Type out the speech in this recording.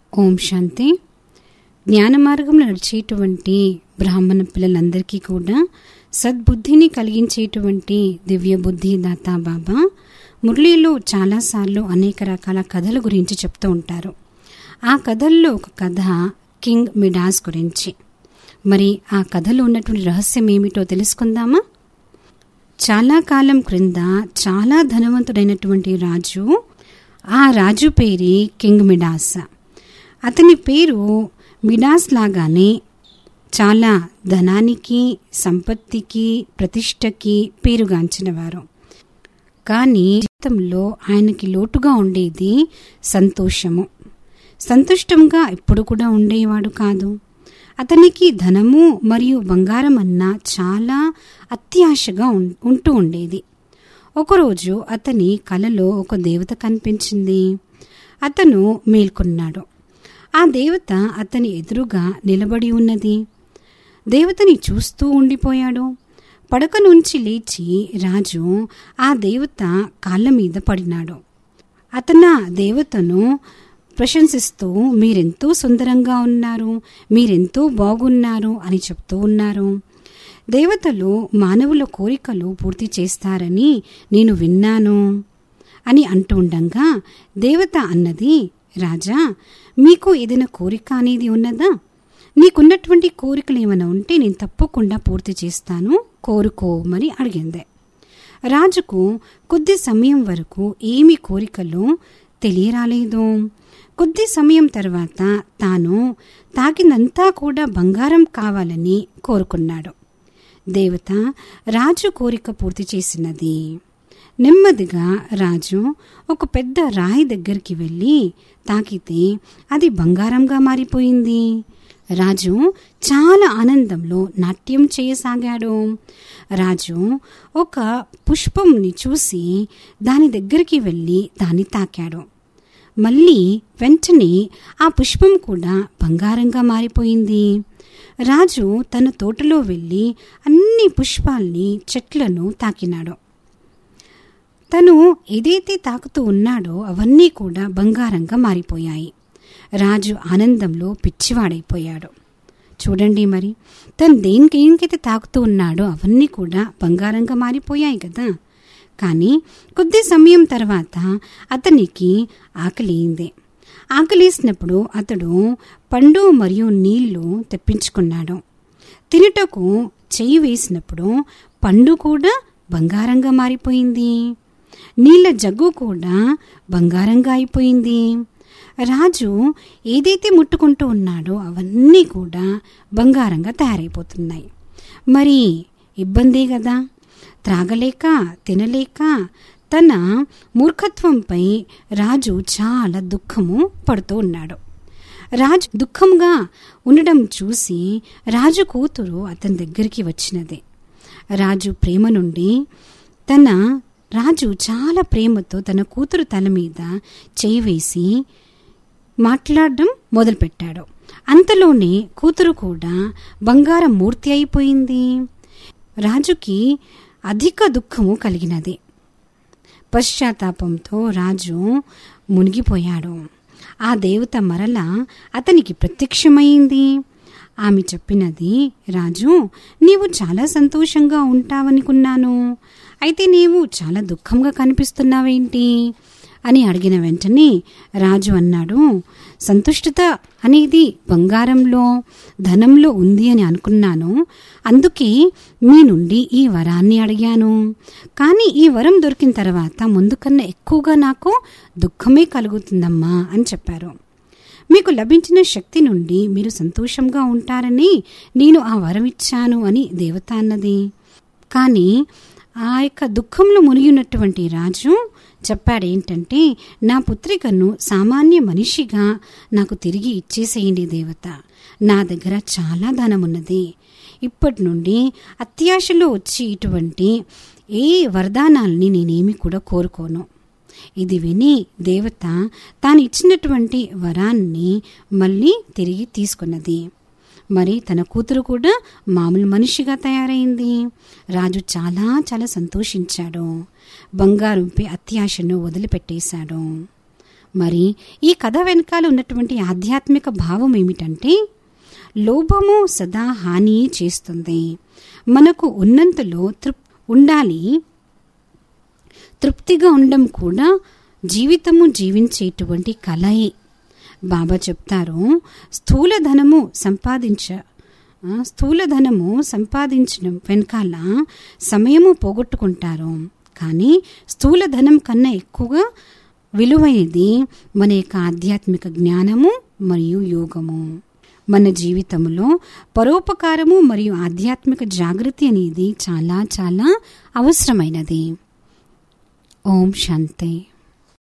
ఓం శాంతి జ్ఞాన మార్గంలో నడిచేటువంటి బ్రాహ్మణ పిల్లలందరికీ కూడా సద్బుద్ధిని కలిగించేటువంటి దివ్య బుద్ధి దాత బాబా మురళీలో చాలాసార్లు అనేక రకాల కథల గురించి చెప్తూ ఉంటారు ఆ కథల్లో ఒక కథ కింగ్ మిడాస్ గురించి మరి ఆ కథలో ఉన్నటువంటి రహస్యం ఏమిటో తెలుసుకుందామా చాలా కాలం క్రింద చాలా ధనవంతుడైనటువంటి రాజు ఆ రాజు పేరే కింగ్ మిడాస్ అతని పేరు మిడాస్ లాగానే చాలా ధనానికి సంపత్తికి ప్రతిష్టకి పేరుగాంచినవారు కానీ జీవితంలో ఆయనకి లోటుగా ఉండేది సంతోషము సంతుష్టంగా ఎప్పుడు కూడా ఉండేవాడు కాదు అతనికి ధనము మరియు బంగారం అన్నా చాలా అత్యాశగా ఉం- ఉంటూ ఉండేది ఒకరోజు అతని కలలో ఒక దేవత కనిపించింది అతను మేల్కొన్నాడు ఆ దేవత అతని ఎదురుగా నిలబడి ఉన్నది దేవతని చూస్తూ ఉండిపోయాడు పడక నుంచి లేచి రాజు ఆ దేవత కాళ్ళ మీద పడినాడు అతను ఆ దేవతను ప్రశంసిస్తూ మీరెంతో సుందరంగా ఉన్నారు మీరెంతో బాగున్నారు అని చెప్తూ ఉన్నారు దేవతలు మానవుల కోరికలు పూర్తి చేస్తారని నేను విన్నాను అని అంటూ ఉండంగా దేవత అన్నది రాజా మీకు ఏదైనా కోరిక అనేది ఉన్నదా నీకున్నటువంటి కోరికలు ఏమైనా ఉంటే నేను తప్పకుండా పూర్తి చేస్తాను కోరుకోమని అడిగింది రాజుకు కొద్ది సమయం వరకు ఏమి కోరికలు తెలియరాలేదు కొద్ది సమయం తర్వాత తాను తాకినంతా కూడా బంగారం కావాలని కోరుకున్నాడు దేవత రాజు కోరిక పూర్తి చేసినది నెమ్మదిగా రాజు ఒక పెద్ద రాయి దగ్గరికి వెళ్ళి తాకితే అది బంగారంగా మారిపోయింది రాజు చాలా ఆనందంలో నాట్యం చేయసాగాడు రాజు ఒక పుష్పంని చూసి దాని దగ్గరికి వెళ్ళి దాన్ని తాకాడు మళ్ళీ వెంటనే ఆ పుష్పం కూడా బంగారంగా మారిపోయింది రాజు తన తోటలో వెళ్ళి అన్ని పుష్పాల్ని చెట్లను తాకినాడు తను ఏదైతే తాకుతూ ఉన్నాడో అవన్నీ కూడా బంగారంగా మారిపోయాయి రాజు ఆనందంలో పిచ్చివాడైపోయాడు చూడండి మరి తను దేనికి దేనికైతే తాకుతూ ఉన్నాడో అవన్నీ కూడా బంగారంగా మారిపోయాయి కదా కానీ కొద్ది సమయం తర్వాత అతనికి ఆకలియింది ఆకలేసినప్పుడు అతడు పండు మరియు నీళ్లు తెప్పించుకున్నాడు తినుటకు చెయ్యి వేసినప్పుడు పండు కూడా బంగారంగా మారిపోయింది నీళ్ళ జగ్గు కూడా బంగారంగా అయిపోయింది రాజు ఏదైతే ముట్టుకుంటూ ఉన్నాడో అవన్నీ కూడా బంగారంగా తయారైపోతున్నాయి మరి ఇబ్బందే కదా త్రాగలేక తినలేక తన మూర్ఖత్వంపై రాజు చాలా దుఃఖము పడుతూ ఉన్నాడు రాజు దుఃఖంగా ఉండడం చూసి రాజు కూతురు అతని దగ్గరికి వచ్చినది రాజు ప్రేమ నుండి తన రాజు చాలా ప్రేమతో తన కూతురు తల మీద చేయి వేసి మాట్లాడడం మొదలుపెట్టాడు అంతలోనే కూతురు కూడా బంగారం మూర్తి అయిపోయింది రాజుకి అధిక దుఃఖము కలిగినది పశ్చాత్తాపంతో రాజు మునిగిపోయాడు ఆ దేవత మరల అతనికి ప్రత్యక్షమైంది ఆమె చెప్పినది రాజు నీవు చాలా సంతోషంగా ఉంటావనుకున్నాను అయితే నీవు చాలా దుఃఖంగా కనిపిస్తున్నావేంటి అని అడిగిన వెంటనే రాజు అన్నాడు సంతుష్టత అనేది బంగారంలో ధనంలో ఉంది అని అనుకున్నాను అందుకే మీ నుండి ఈ వరాన్ని అడిగాను కానీ ఈ వరం దొరికిన తర్వాత ముందు కన్నా ఎక్కువగా నాకు దుఃఖమే కలుగుతుందమ్మా అని చెప్పారు మీకు లభించిన శక్తి నుండి మీరు సంతోషంగా ఉంటారని నేను ఆ వరం ఇచ్చాను అని దేవత అన్నది కానీ ఆ యొక్క దుఃఖంలో మునిగినటువంటి రాజు చెప్పాడేంటంటే నా పుత్రికను సామాన్య మనిషిగా నాకు తిరిగి ఇచ్చేసేయండి దేవత నా దగ్గర చాలా ధనమున్నది ఇప్పటి నుండి అత్యాశలో వచ్చి ఇటువంటి ఏ వరదానాల్ని నేనేమి కూడా కోరుకోను ఇది విని దేవత తాను ఇచ్చినటువంటి వరాన్ని మళ్ళీ తిరిగి తీసుకున్నది మరి తన కూతురు కూడా మామూలు మనిషిగా తయారైంది రాజు చాలా చాలా సంతోషించాడు బంగారంపై అత్యాశను వదిలిపెట్టేశాడు మరి ఈ కథ వెనకాల ఉన్నటువంటి ఆధ్యాత్మిక భావం ఏమిటంటే లోభము సదా హాని చేస్తుంది మనకు ఉన్నంతలో తృప్ ఉండాలి తృప్తిగా ఉండడం కూడా జీవితము జీవించేటువంటి కళయే బాబా చెప్తారు స్థూల ధనము సంపాదించ ఆ, స్థూల ధనము సంపాదించడం వెనకాల సమయము పోగొట్టుకుంటారు కానీ స్థూల ధనం కన్నా ఎక్కువగా విలువైనది మన యొక్క ఆధ్యాత్మిక జ్ఞానము మరియు యోగము మన జీవితంలో పరోపకారము మరియు ఆధ్యాత్మిక జాగృతి అనేది చాలా చాలా అవసరమైనది ఓం శాంతి